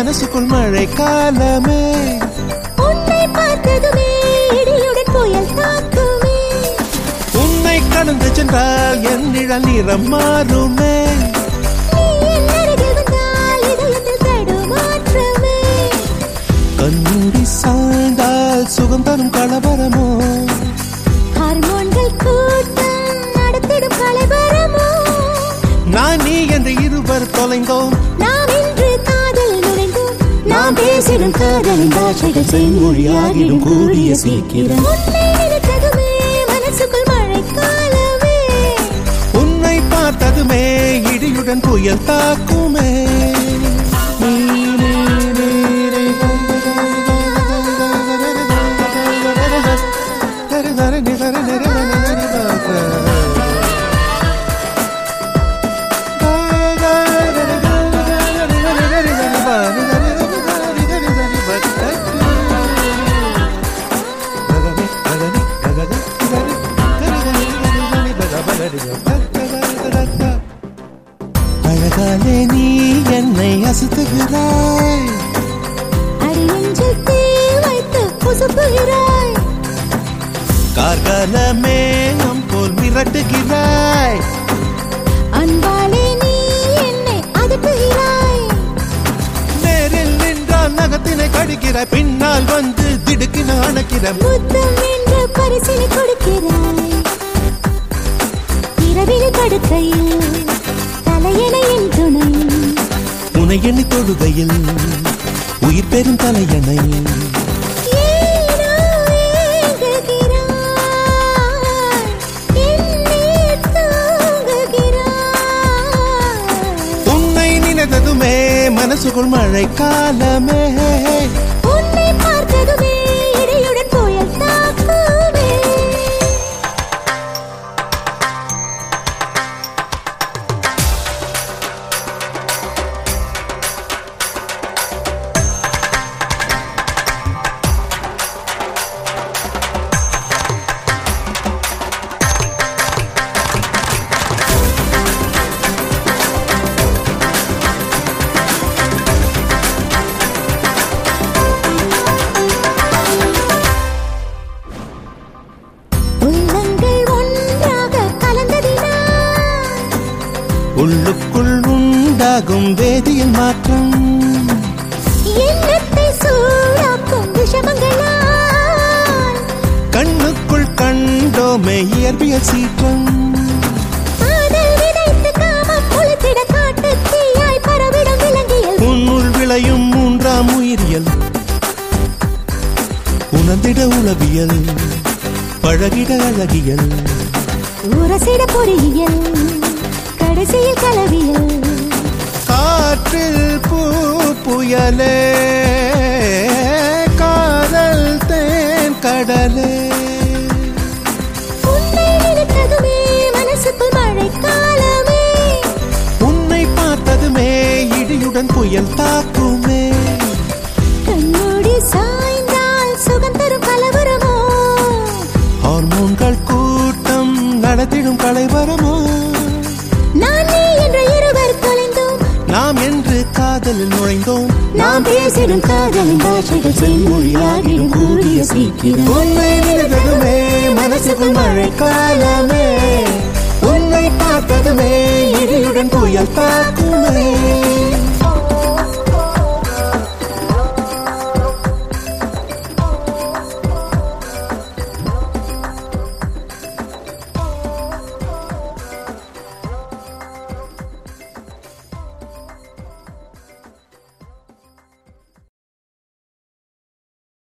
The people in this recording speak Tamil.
மனசுக்குள் மழை காலமே உன்னை பார்த்ததுமே இடியுடன் புயல் தாக்குமே உன்னை கடந்து சென்றால் என் நிழல் நிறம் மாறுமே நீ என் அருகில் வந்தால் இதயத்தில் தடுமாற்றமே கண்ணூடி சாய்ந்தால் சுகம் தரும் கலவரமோ ஹார்மோன்கள் கூட்டம் நடத்திடும் கலைவரமோ நான் நீ என்று இருவர் தொலைந்தோம் நாம் இன்று காதல் நுழைந்தோம் நாம் பேசிடும் காதலின் பாஷைகள் செய்மொழியாகிடும் கூடிய சீக்கிரம் உன்னை நினைத்ததுமே மனசுக்குள் மழை காலமே உன்னை பார்த்ததுமே இடியுடன் புயல் தாக்குமே நீ, நீ, நீ, நீ, தரு, தரு, நி, தரு, நிரு, நி, நி, நி, தரு. அழகாலே நீ என்னை அசுத்துகிறாய் அடியெஞ்சில் தீ வைத்து புசுப்புகிறாய் கார்காலமே நம் போல் மிரட்டுகிறாய் அன்பாலே நீ என்னை அதட்டுகிறாய் நேரில் நின்றால் நகத்தினை கடிக்கிறாய் பின்னால் வந்து திடுக்கின அணைக்கிற முத்தம் என்ற பரிசினை கொடுக்கிறாய் இரவில் படுக்கையில் தலையணை என் துணை உனை எண்ணி தொழுகையில் உயிர் பெறும் தலையணை ஏனோ ஏங்குகிறாய் என்னில் தூங்குகிறாய் உன்னை நினைத்ததுமே மனசுக்குள் மழை காலமே உன்னை பார்த்ததுமே இடையுடன் புயல் தாக்குமே உள்ளங்கள் ஒன்றாக கலந்ததினால் உள்ளுக்குள் உண்டாகும் வேதியியல் மாற்றம் எண்ணத்தை சூடாக்கும் விஷமங்களால் கண்ணுக்குள் கண்டோமே இயற்பியல் சீற்றம் காதல் விதைத்து காமம் முளைத்திட காட்டுத் தீயாய் பரவிடும் விலங்கியல் உன்னுள் விளையும் மூன்றாம் உயிரியல் உணர்ந்திட உளவியல் பழகிட அழகியல் உரசிட பொறியியல் கடைசியில் கலவியல் காற்றில் பூ புயலே காதல் தேன் கடலே உன்னை நினைத்ததுமே மனசுக்குள் மழை காலமே உன்னை பார்த்ததுமே இடியுடன் புயல் தாக்குமே கண்மூடி சாய்ந்தால் சுகம் தரும் கலவரமோ ஹார்மோன்கள் கூட்டம் நடத்திடும் கலைவரமோ நான் நீ என்ற இருவர் தொலைந்தோம் நாம் என்று காதலில் நுழைந்தோம் நாம் பேசிடும் காதலின் பாஷைகள் செய்மொழியாகிடும் கூடிய சீக்கிரம் உன்னை நினைத்ததுமே மனசுக்குள் மழை காலமே